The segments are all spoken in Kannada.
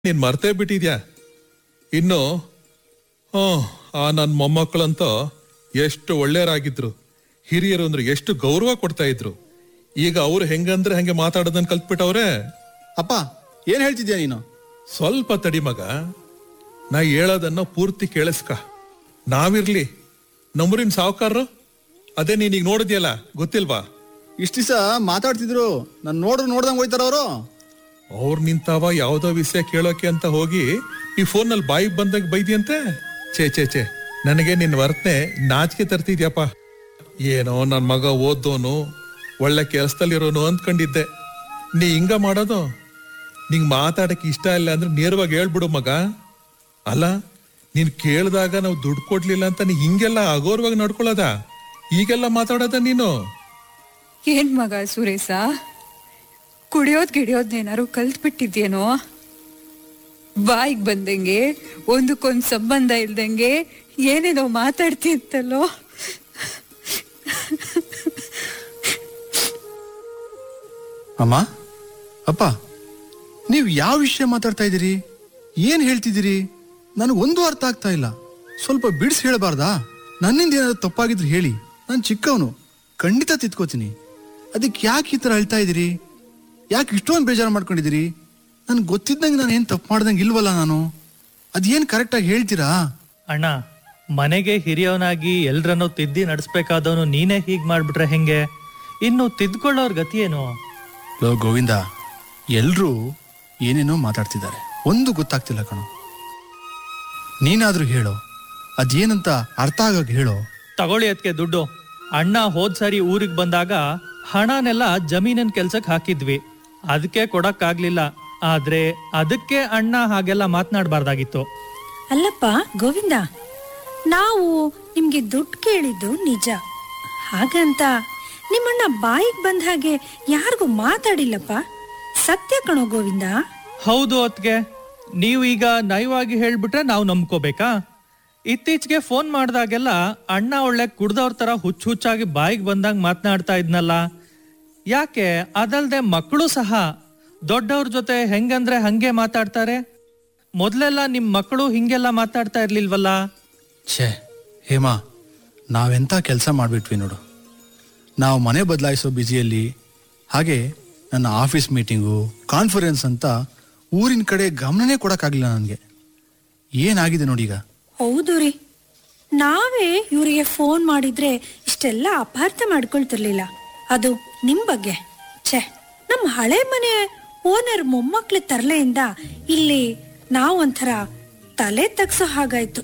ನೀನ್ ಮರ್ತೇ ಬಿಟ್ಟಿದ್ಯಾ ಇನ್ನು ಹ್ಞೂ ಆ ನನ್ನ ಮೊಮ್ಮಕ್ಕಳಂತೂ ಎಷ್ಟು ಒಳ್ಳೆಯರಾಗಿದ್ರು ಹಿರಿಯರು ಅಂದ್ರೆ ಎಷ್ಟು ಗೌರವ ಕೊಡ್ತಾ ಇದ್ರು ಈಗ ಅವ್ರು ಹೆಂಗಂದ್ರೆ ಹಂಗೆ ಮಾತಾಡೋದನ್ನ ಕಲ್ತ್ಬಿಟ್ಟವ್ರೆ ಅಪ್ಪ ಏನ್ ಹೇಳ್ತಿದ್ಯಾ ನೀನು ಸ್ವಲ್ಪ ತಡಿ ಮಗ ನಾ ಹೇಳೋದನ್ನ ಪೂರ್ತಿ ಕೇಳಿಸ್ಕ ನಾವಿರ್ಲಿ ನಮ್ಮೂರಿನ ಸಾವುಕಾರರು ಅದೇ ನೀನೀಗ ನೋಡಿದ್ಯಲ್ಲ ಗೊತ್ತಿಲ್ವಾ ಇಷ್ಟ ದಿವಸ ಮಾತಾಡ್ತಿದ್ರು ನಾನು ನೋಡ್ರು ನೋಡ್ದಂಗ್ ಹೋಯ್ತಾರ ಅವರು ಅವ್ರು ನಿಂತಾವ ಯಾವ್ದೋ ವಿಷಯ ಕೇಳೋಕೆ ಅಂತ ಹೋಗಿ ಈ ಫೋನಲ್ಲಿ ಬಾಯಿಗೆ ಬಂದಾಗ ಬೈದಿಯಂತೆ ಛೇ ಛೇ ಛೇ ನನಗೆ ನಿನ್ನ ವರ್ತನೆ ನಾಚಿಕೆ ತರ್ತಿದ್ಯಪ್ಪ ಏನೋ ನನ್ನ ಮಗ ಓದ್ದೋನು ಒಳ್ಳೆ ಕೆಲಸದಲ್ಲಿರೋನು ಅಂದ್ಕೊಂಡಿದ್ದೆ ನೀ ಹಿಂಗ ಮಾಡೋದು ನಿಂಗೆ ಮಾತಾಡಕ್ಕೆ ಇಷ್ಟ ಇಲ್ಲ ಅಂದ್ರೆ ನೇರವಾಗಿ ಹೇಳ್ಬಿಡು ಮಗ ಅಲ್ಲ ನೀನ್ ಕೇಳಿದಾಗ ನಾವು ದುಡ್ಡು ಕೊಡ್ಲಿಲ್ಲ ಅಂತ ನೀ ಹಿಂಗೆಲ್ಲ ಅಗೋರ್ವಾಗಿ ನಡ್ಕೊಳ್ಳೋದ ಈಗೆಲ್ಲ ಮಾತಾಡೋದ ನೀನು ಏನ್ ಮಗ ಸುರೇಶ ಕುಡಿಯೋದ್ ಗಿಡಿಯೋದ್ನೇನಾರು ಕಲ್ತ್ ಬಿಟ್ಟಿದ್ಯೇನೋ ಬಾಯಿಗೆ ಬಂದಂಗೆ ಒಂದಕ್ಕೊಂದ್ ಸಂಬಂಧ ಇಲ್ದಂಗೆ ಏನೇನೋ ಮಾತಾಡ್ತಿತ್ತಲ್ಲೋ ಅಮ್ಮ ಅಪ್ಪ ನೀವು ಯಾವ ವಿಷಯ ಮಾತಾಡ್ತಾ ಇದ್ದೀರಿ ಏನ್ ಹೇಳ್ತಿದ್ದೀರಿ ನನಗೆ ಒಂದು ಅರ್ಥ ಆಗ್ತಾ ಇಲ್ಲ ಸ್ವಲ್ಪ ಬಿಡಿಸಿ ಹೇಳಬಾರ್ದಾ ನನ್ನಿಂದ ಏನಾದ್ರು ತಪ್ಪಾಗಿದ್ರು ಹೇಳಿ ನಾನು ಚಿಕ್ಕವನು ಖಂಡಿತ ತಿದ್ಕೋತೀನಿ ಅದಕ್ಕೆ ಯಾಕೆ ಈ ಥರ ಹೇಳ್ತಾ ಇದ್ದೀರಿ ಯಾಕೆ ಇಷ್ಟೊಂದು ಬೇಜಾರು ಮಾಡ್ಕೊಂಡಿದ್ದೀರಿ ನನ್ಗೆ ಗೊತ್ತಿದ್ದಂಗೆ ನಾನು ಏನು ತಪ್ಪು ಮಾಡ್ದಂಗೆ ಇಲ್ವಲ್ಲ ನಾನು ಅದೇನು ಕರೆಕ್ಟಾಗಿ ಹೇಳ್ತೀರಾ ಅಣ್ಣ ಮನೆಗೆ ಹಿರಿಯವನಾಗಿ ಎಲ್ರನ್ನೂ ತಿದ್ದಿ ನಡೆಸ್ಬೇಕಾದವನು ನೀನೇ ಹೀಗ್ ಮಾಡ್ಬಿಟ್ರೆ ಹೆಂಗೆ ಇನ್ನು ತಿದ್ಕೊಳ್ಳೋರ್ ಗತಿ ಏನು ಲೋ ಗೋವಿಂದ ಎಲ್ರೂ ಏನೇನೋ ಮಾತಾಡ್ತಿದ್ದಾರೆ ಒಂದು ಗೊತ್ತಾಗ್ತಿಲ್ಲ ಕಣೋ ನೀನಾದ್ರೂ ಹೇಳೋ ಅದೇನಂತ ಅರ್ಥ ಆಗಾಗ ಹೇಳೋ ತಗೊಳ್ಳಿ ಅದಕ್ಕೆ ದುಡ್ಡು ಅಣ್ಣ ಹೋದ್ ಸಾರಿ ಊರಿಗೆ ಬಂದಾಗ ಹಣನೆಲ್ಲ ಜಮೀನಿನ ಕೆಲ್ಸಕ್ಕೆ ಹಾಕಿದ್ವಿ ಅದಕ್ಕೆ ಕೊಡಕ್ಕಾಗ್ಲಿಲ್ಲ ಆದ್ರೆ ಅದಕ್ಕೆ ಅಣ್ಣ ಹಾಗೆಲ್ಲ ಮಾತನಾಡಬಾರ್ದಾಗಿತ್ತು ಅಲ್ಲಪ್ಪ ಗೋವಿಂದ ನಾವು ನಿಮ್ಗೆ ದುಡ್ಡು ಕೇಳಿದ್ದು ನಿಜ ಹಾಗಂತ ನಿಮ್ಮಣ್ಣ ಬಾಯಿಗೆ ಬಂದ ಹಾಗೆ ಯಾರಿಗೂ ಮಾತಾಡಿಲ್ಲಪ್ಪ ಸತ್ಯ ಕಣೋ ಗೋವಿಂದ ಹೌದು ಅತ್ಗೆ ನೀವು ಈಗ ನಯವಾಗಿ ಹೇಳ್ಬಿಟ್ರೆ ನಾವು ನಂಬ್ಕೋಬೇಕಾ ಇತ್ತೀಚೆಗೆ ಫೋನ್ ಮಾಡ್ದಾಗೆಲ್ಲ ಅಣ್ಣ ಒಳ್ಳೆ ಕುಡ್ದವ್ರ ತರ ಹುಚ್ಚು ಹುಚ್ಚಾಗಿ ಬಾಯಿಗೆ ಬಂದಂಗ್ ಮಾತನಾಡ್ತಾ ಇದ್ನಲ್ಲ ಯಾಕೆ ಅದಲ್ದೆ ಮಕ್ಕಳು ಸಹ ದೊಡ್ಡವ್ರ ಜೊತೆ ಹೆಂಗಂದ್ರೆ ಹಂಗೆ ಮಾತಾಡ್ತಾರೆ ಮೊದ್ಲೆಲ್ಲ ನಿಮ್ ಮಕ್ಕಳು ಹಿಂಗೆಲ್ಲ ಮಾತಾಡ್ತಾ ಇರ್ಲಿಲ್ವಲ್ಲ ಛೇ ಹೇಮಾ ನಾವೆಂಥ ಕೆಲಸ ಮಾಡಿಬಿಟ್ವಿ ನೋಡು ನಾವು ಮನೆ ಬದಲಾಯಿಸೋ ಬ್ಯುಸಿಯಲ್ಲಿ ಹಾಗೆ ನನ್ನ ಆಫೀಸ್ ಮೀಟಿಂಗು ಕಾನ್ಫರೆನ್ಸ್ ಅಂತ ಊರಿನ ಕಡೆ ಗಮನನೇ ಕೊಡೋಕ್ಕಾಗಲಿಲ್ಲ ನನಗೆ ಏನಾಗಿದೆ ನೋಡೀಗ ಹೌದು ರೀ ನಾವೇ ಇವರಿಗೆ ಫೋನ್ ಮಾಡಿದ್ರೆ ಇಷ್ಟೆಲ್ಲ ಅಪಾರ್ಥ ಮಾಡ್ಕೊಳ್ತಿರ್ಲಿಲ್ಲ ಅದು ನಿಮ್ ಬಗ್ಗೆ ಛೇ ನಮ್ಮ ಹಳೆ ಮನೆ ಓನರ್ ಮೊಮ್ಮಕ್ಳ ತರಲೆಯಿಂದ ಇಲ್ಲಿ ನಾವೊಂಥರ ತಲೆ ತಗ್ಸೋ ಹಾಗಾಯ್ತು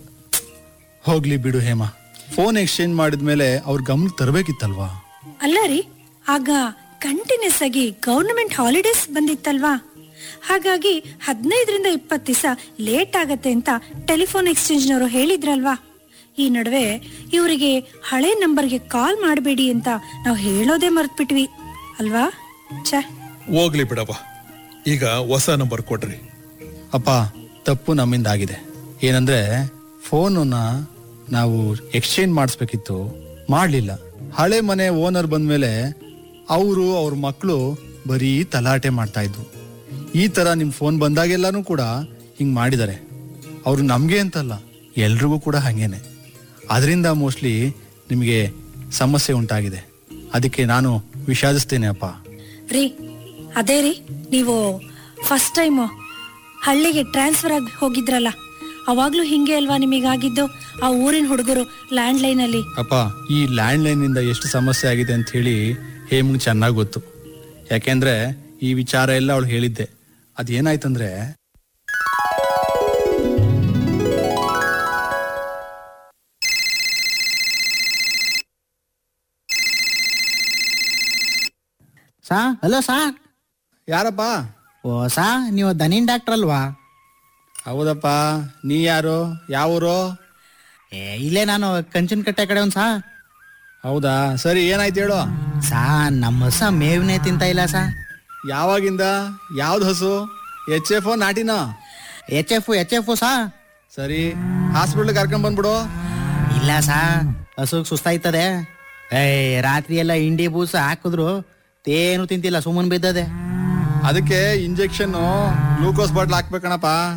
ಹೋಗ್ಲಿ ಬಿಡು ಹೇಮಾ ಫೋನ್ ಎಕ್ಸ್ಚೇಂಜ್ ಮಾಡಿದ್ಮೇಲೆ ಅವ್ರ ಗಮನಕ್ಕೆ ತರಬೇಕಿತ್ತಲ್ವಾ ಅಲ್ಲ ರೀ ಆಗ ಕಂಟಿನ್ಯೂಸ್ ಆಗಿ ಗವರ್ನಮೆಂಟ್ ಹಾಲಿಡೇಸ್ ಬಂದಿತ್ತಲ್ವಾ ಹಾಗಾಗಿ ಹದಿನೈದರಿಂದ ಇಪ್ಪತ್ತು ದಿವಸ ಲೇಟ್ ಆಗತ್ತೆ ಅಂತ ಟೆಲಿಫೋನ್ ಎಕ್ಸ್ಚೇಂಜ್ನವರು ಹೇಳಿದ್ರಲ್ವಾ ಈ ನಡುವೆ ಇವರಿಗೆ ಹಳೆ ನಂಬರ್ಗೆ ಕಾಲ್ ಮಾಡಬೇಡಿ ಅಂತ ನಾವು ಹೇಳೋದೇ ಮರ್ತ್ಬಿಟ್ವಿ ಅಲ್ವಾ ಛೇ ಹೋಗ್ಲಿ ಬಿಡವ್ವ ಈಗ ಹೊಸ ನಂಬರ್ ಕೊಡ್ರಿ ಅಪ್ಪ ತಪ್ಪು ನಮ್ಮಿಂದ ಆಗಿದೆ ಏನಂದ್ರೆ ಫೋನನ್ನ ನಾವು ಎಕ್ಸ್ಚೇಂಜ್ ಮಾಡಿಸ್ಬೇಕಿತ್ತು ಮಾಡಲಿಲ್ಲ ಹಳೆ ಮನೆ ಓನರ್ ಬಂದ್ಮೇಲೆ ಅವರು ಅವ್ರ ಮಕ್ಕಳು ಬರೀ ತಲಾಟೆ ಮಾಡ್ತಾ ಇದ್ವು ಈ ತರ ನಿಮ್ ಫೋನ್ ಬಂದಾಗೆಲ್ಲಾನು ಕೂಡ ಹಿಂಗ್ ಮಾಡಿದ್ದಾರೆ ಅವ್ರು ನಮ್ಗೆ ಅಂತಲ್ಲ ಎಲ್ರಿಗೂ ಕೂಡ ಹಂಗೇನೆ ಅದರಿಂದ ಮೋಸ್ಟ್ಲಿ ನಿಮಗೆ ಸಮಸ್ಯೆ ಉಂಟಾಗಿದೆ ಅದಕ್ಕೆ ನಾನು ವಿಷಾದಿಸ್ತೇನೆ ಅಪ್ಪ ರೀ ಅದೇ ರೀ ನೀವು ಫಸ್ಟ್ ಟೈಮ್ ಹಳ್ಳಿಗೆ ಟ್ರಾನ್ಸ್ಫರ್ ಆಗಿ ಹೋಗಿದ್ರಲ್ಲ ಅವಾಗ್ಲೂ ಹಿಂಗೆ ಅಲ್ವಾ ನಿಮಗಾಗಿದ್ದು ಆ ಊರಿನ ಹುಡುಗರು ಲ್ಯಾಂಡ್ ಲೈನ್ ಅಲ್ಲಿ ಅಪ್ಪ ಈ ಲ್ಯಾಂಡ್ ಲೈನ್ ಇಂದ ಎಷ್ಟು ಸಮಸ್ಯೆ ಆಗಿದೆ ಅಂತ ಹೇಳಿ ಹೇಮಂಗ್ ಚೆನ್ನಾಗಿ ಗೊತ್ತು ಯಾಕೆಂದ್ರೆ ಈ ವಿಚಾರ ಎಲ್ಲ ಅವಳು ಹೇಳಿದ್ದೆ ಅದೇನಾಯ್ತಂದ್ರೆ ಸಾ ಹಲೋ ಸಾ ಯಾರಪ್ಪ ಓ ಸಾ ನೀವು ದನಿನ್ ಡಾಕ್ಟರ್ ಅಲ್ವಾ ಹೌದಪ್ಪ ನೀ ಯಾರು ಯಾವೂರು ಏ ಇಲ್ಲೇ ನಾನು ಕಂಚನ್ ಕಟ್ಟೆ ಕಡೆ ಒಂದ್ ಸಾ ಹೌದಾ ಸರಿ ಏನಾಯ್ತು ಹೇಳು ಸಾ ನಮ್ಮ ಹೊಸ ಮೇವ್ನೇ ತಿಂತ ಇಲ್ಲ ಸಾ ಯಾವಾಗಿಂದ ಯಾವ್ದು ಹಸು ಎಚ್ ಎಫ್ ನಾಟಿನ ಎಚ್ ಎಫ್ ಎಚ್ ಎಫ್ ಸಾ ಸರಿ ಹಾಸ್ಪಿಟ್ಲ್ ಕರ್ಕೊಂಡ್ ಬಂದ್ಬಿಡು ಇಲ್ಲ ಸಾ ಹಸುಗ್ ಸುಸ್ತಾಯ್ತದೆ ಏಯ್ ರಾತ್ರಿ ಎಲ್ಲ ಇಂಡಿ ಬೂಸ ಹಾಕಿದ್ರು ತೇನು ತಿಂತಿಲ್ಲ ಸುಮ್ಮನ್ ಬಿದ್ದದೆ ಅದಕ್ಕೆ ಇಂಜೆಕ್ಷನ್ ಗ್ಲೂಕೋಸ್ ಬಾಟ್ಲ್ ಹಾಕ್ಬೇಕಣಪ್ಪ